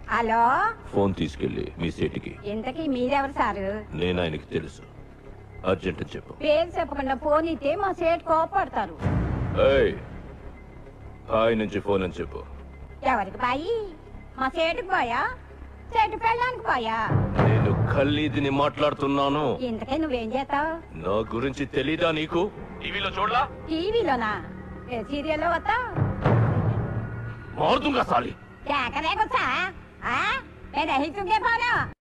hello phone తీసుకెళ్ళి మీ సేటికి ఇంతకీ మీరెవరు సారు నేను ఆయనకి తెలుసు అర్జెంట్ అని చెప్పు పేరు చెప్పకుండా ఫోన్ ఇస్తే మా సేటు కోపడతారు ఏయ్ హాయ్ నుంచి ఫోన్ అని చెప్పు ఎవరికి బాయి మా సేటుకు పోయా చెట్టు పెళ్ళడానికి పోయా నేను ఖల్లీదిని మాట్లాడుతున్నాను ఇంతకీ నువ్వేం చేస్తావు నా గురించి తెలీదా నీకు టీవీలో చూడలా టీవీలోనా ఏ సీరియల్లో వస్తావు మారుతుంగా సాలి కేకలేకొచ్చా నేను హించుకే పోను